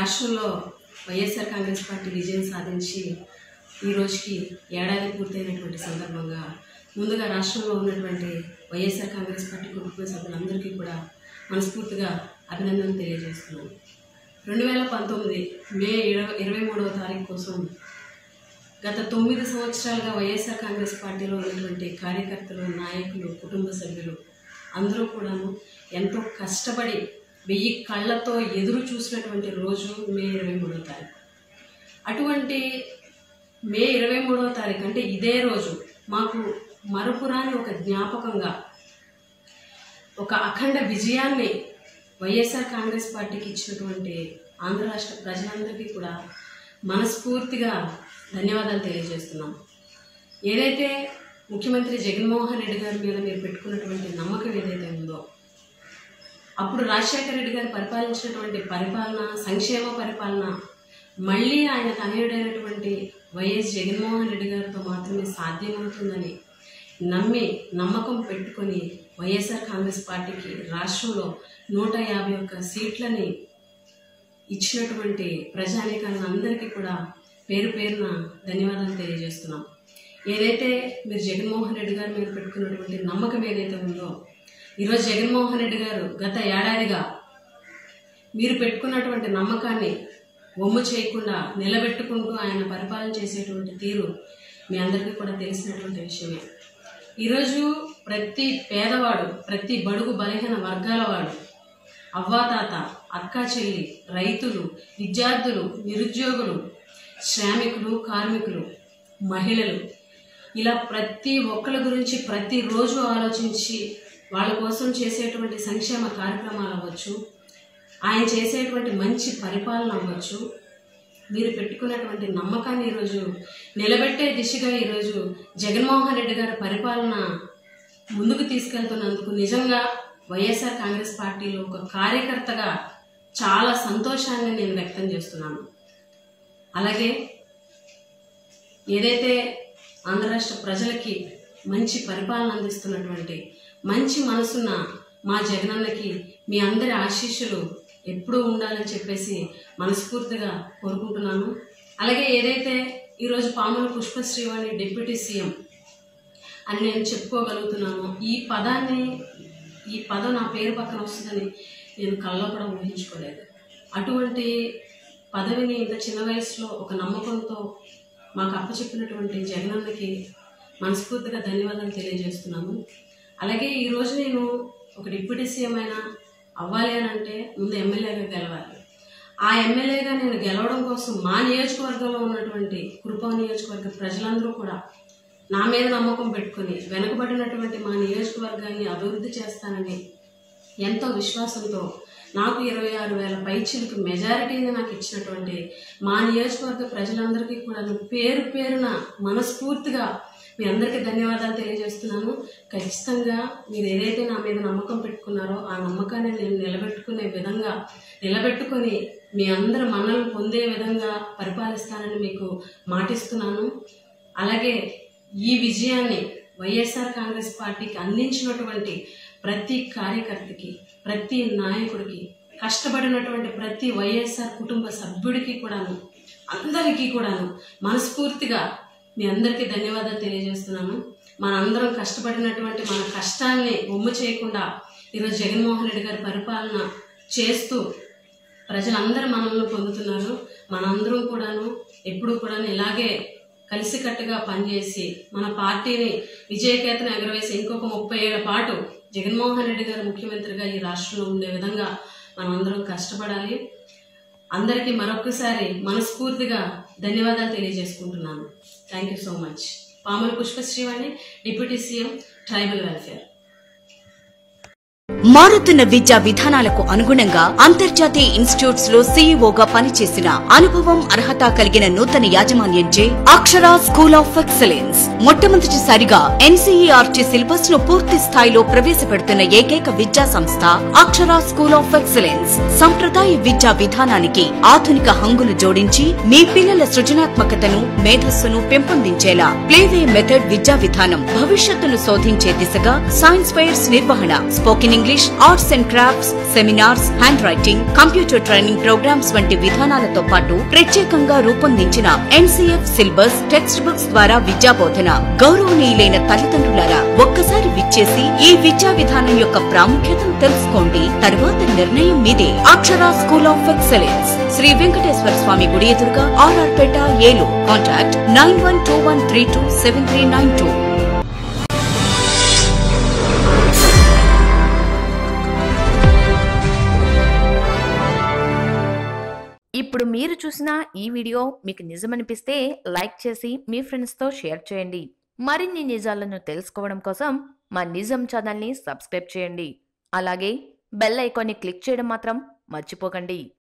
రాష్ట్రంలో వైఎస్ఆర్ కాంగ్రెస్ పార్టీ విజయం సాధించి ఈ రోజుకి ఏడాది పూర్తయినటువంటి సందర్భంగా ముందుగా రాష్ట్రంలో ఉన్నటువంటి వైఎస్ఆర్ కాంగ్రెస్ పార్టీ కుటుంబ సభ్యులందరికీ కూడా మనస్ఫూర్తిగా అభినందనలు తెలియజేస్తున్నాను రెండు వేల పంతొమ్మిది మే ఇరవై ఇరవై మూడవ తారీఖు కోసం గత తొమ్మిది సంవత్సరాలుగా వైఎస్ఆర్ కాంగ్రెస్ పార్టీలో ఉన్నటువంటి కార్యకర్తలు నాయకులు కుటుంబ సభ్యులు అందరూ కూడాను ఎంతో కష్టపడి వెయ్యి కళ్ళతో ఎదురు చూసినటువంటి రోజు మే ఇరవై మూడవ తారీఖు అటువంటి మే ఇరవై మూడవ తారీఖు అంటే ఇదే రోజు మాకు మరపురాని ఒక జ్ఞాపకంగా ఒక అఖండ విజయాన్ని వైఎస్ఆర్ కాంగ్రెస్ పార్టీకి ఇచ్చినటువంటి ఆంధ్ర రాష్ట్ర ప్రజలందరికీ కూడా మనస్ఫూర్తిగా ధన్యవాదాలు తెలియజేస్తున్నాం ఏదైతే ముఖ్యమంత్రి జగన్మోహన్ రెడ్డి గారి మీద మీరు పెట్టుకున్నటువంటి నమ్మకం ఏదైతే ఉందో అప్పుడు రాజశేఖర రెడ్డి గారు పరిపాలించినటువంటి పరిపాలన సంక్షేమ పరిపాలన మళ్ళీ ఆయన తనయుడైనటువంటి వైఎస్ జగన్మోహన్ రెడ్డి గారితో మాత్రమే సాధ్యమవుతుందని నమ్మి నమ్మకం పెట్టుకొని వైఎస్ఆర్ కాంగ్రెస్ పార్టీకి రాష్ట్రంలో నూట యాభై ఒక్క సీట్లని ఇచ్చినటువంటి ప్రజానీకాన్ని అందరికీ కూడా పేరు పేరున ధన్యవాదాలు తెలియజేస్తున్నాం ఏదైతే మీరు జగన్మోహన్ రెడ్డి గారి మీద పెట్టుకున్నటువంటి నమ్మకం ఏదైతే ఉందో ఈరోజు జగన్మోహన్ రెడ్డి గారు గత ఏడాదిగా మీరు పెట్టుకున్నటువంటి నమ్మకాన్ని ఒమ్ము చేయకుండా నిలబెట్టుకుంటూ ఆయన పరిపాలన చేసేటువంటి తీరు మీ అందరికీ కూడా తెలిసినటువంటి విషయమే ఈరోజు ప్రతి పేదవాడు ప్రతి బడుగు బలహీన వర్గాల వాడు అవ్వాతాత అక్కా చెల్లి రైతులు విద్యార్థులు నిరుద్యోగులు శ్రామికులు కార్మికులు మహిళలు ఇలా ప్రతి ఒక్కరి గురించి ప్రతిరోజు ఆలోచించి వాళ్ళ కోసం చేసేటువంటి సంక్షేమ కార్యక్రమాలు అవ్వచ్చు ఆయన చేసేటువంటి మంచి పరిపాలన అవ్వచ్చు మీరు పెట్టుకున్నటువంటి నమ్మకాన్ని ఈరోజు నిలబెట్టే దిశగా ఈరోజు జగన్మోహన్ రెడ్డి గారి పరిపాలన ముందుకు తీసుకెళ్తున్నందుకు నిజంగా వైఎస్ఆర్ కాంగ్రెస్ పార్టీలో ఒక కార్యకర్తగా చాలా సంతోషాన్ని నేను వ్యక్తం చేస్తున్నాను అలాగే ఏదైతే ఆంధ్ర రాష్ట్ర ప్రజలకి మంచి పరిపాలన అందిస్తున్నటువంటి మంచి మనసున్న మా జగనన్నకి మీ అందరి ఆశీస్సులు ఎప్పుడూ ఉండాలని చెప్పేసి మనస్ఫూర్తిగా కోరుకుంటున్నాను అలాగే ఏదైతే ఈరోజు పాముల పుష్పశ్రీవాణి డిప్యూటీ సీఎం అని నేను చెప్పుకోగలుగుతున్నాను ఈ పదాన్ని ఈ పదం నా పేరు పక్కన వస్తుందని నేను కళ్ళలో కూడా ఊహించుకోలేదు అటువంటి పదవిని ఇంత చిన్న వయసులో ఒక నమ్మకంతో మాకు అప్పచెప్పినటువంటి జగనన్నకి మనస్ఫూర్తిగా ధన్యవాదాలు తెలియజేస్తున్నాను అలాగే ఈరోజు నేను ఒక డిప్యూటీ సీఎం అయినా అవ్వాలి అని అంటే ముందు ఎమ్మెల్యేగా గెలవాలి ఆ ఎమ్మెల్యేగా నేను గెలవడం కోసం మా నియోజకవర్గంలో ఉన్నటువంటి కృపా నియోజకవర్గ ప్రజలందరూ కూడా నా మీద నమ్మకం పెట్టుకొని వెనుకబడినటువంటి మా నియోజకవర్గాన్ని అభివృద్ధి చేస్తానని ఎంతో విశ్వాసంతో నాకు ఇరవై ఆరు వేల పైచిలకు మెజారిటీని నాకు ఇచ్చినటువంటి మా నియోజకవర్గ ప్రజలందరికీ కూడా పేరు పేరున మనస్ఫూర్తిగా మీ అందరికీ ధన్యవాదాలు తెలియజేస్తున్నాను ఖచ్చితంగా మీరు ఏదైతే నా మీద నమ్మకం పెట్టుకున్నారో ఆ నమ్మకాన్ని నేను నిలబెట్టుకునే విధంగా నిలబెట్టుకొని మీ అందరి మన్నలు పొందే విధంగా పరిపాలిస్తానని మీకు మాటిస్తున్నాను అలాగే ఈ విజయాన్ని వైఎస్ఆర్ కాంగ్రెస్ పార్టీకి అందించినటువంటి ప్రతి కార్యకర్తకి ప్రతి నాయకుడికి కష్టపడినటువంటి ప్రతి వైఎస్ఆర్ కుటుంబ సభ్యుడికి కూడాను అందరికీ కూడాను మనస్ఫూర్తిగా మీ అందరికీ ధన్యవాదాలు తెలియజేస్తున్నాను మనందరం కష్టపడినటువంటి మన కష్టాన్ని ఒమ్ము చేయకుండా ఈరోజు జగన్మోహన్ రెడ్డి గారి పరిపాలన చేస్తూ ప్రజలందరూ మనల్ని పొందుతున్నారు మనందరం కూడాను ఎప్పుడూ కూడా ఇలాగే కలిసికట్టుగా పనిచేసి మన పార్టీని విజయకేతన ఎగరవేసి ఇంకొక ముప్పై ఏళ్ల పాటు జగన్మోహన్ రెడ్డి గారు ముఖ్యమంత్రిగా ఈ రాష్ట్రంలో ఉండే విధంగా మనమందరం కష్టపడాలి అందరికీ మరొకసారి మనస్ఫూర్తిగా ధన్యవాదాలు తెలియజేసుకుంటున్నాను thank you so much Pamula Pushpasrivani deputy CM tribal welfare మారుతున్న విద్యా విధానాలకు అనుగుణంగా అంతర్జాతీయ ఇన్స్టిట్యూట్స్ లో సీఈఓగా పనిచేసిన అనుభవం అర్హత కలిగిన నూతన యాజమాన్యంచే అక్షర స్కూల్ ఆఫ్ ఎక్సలెన్స్ మొట్టమొదటిసారిగా ఎన్సీఈఆర్టీ సిలబస్ ను పూర్తి స్థాయిలో ప్రవేశపెడుతున్న ఏకైక విద్యా సంస్థ అక్షర స్కూల్ ఆఫ్ ఎక్సలెన్స్ సంప్రదాయ విద్యా విధానానికి ఆధునిక హంగులు జోడించి మీ పిల్లల సృజనాత్మకతను మేధస్సును పెంపొందించేలా ప్లేవే మెథడ్ విద్యా విధానం భవిష్యత్తును శోధించే దిశగా సైన్స్ ఫైర్స్ నిర్వహణ spoken English English arts and crafts seminars handwriting computer training programmes వంటి విధానాలతో పాటు ప్రత్యేకంగా రూపొందించిన ఎన్సీఎఫ్ సిలబస్ టెక్స్ట్ బుక్స్ ద్వారా విద్యా బోధన గౌరవనీయులైన తల్లిదండ్రులారా ఒక్కసారి విచ్చేసి ఈ విద్యా విధానం యొక్క ప్రాముఖ్యతను తెలుసుకోండి తరువాత నిర్ణయం మీదే Akshara school of excellence Shri Venkateswara Swamy గుడి ఎదురుగా RR Peta Eluru contact nine one two one three two seven three nine two ఇప్పుడు మీరు చూసిన ఈ వీడియో మీకు నిజమనిపిస్తే లైక్ చేసి మీ ఫ్రెండ్స్తో షేర్ చేయండి మరిన్ని నిజాలను తెలుసుకోవడం కోసం మా నిజం ఛానల్ని సబ్స్క్రైబ్ చేయండి అలాగే బెల్ ఐకాన్ని క్లిక్ చేయడం మాత్రం మర్చిపోకండి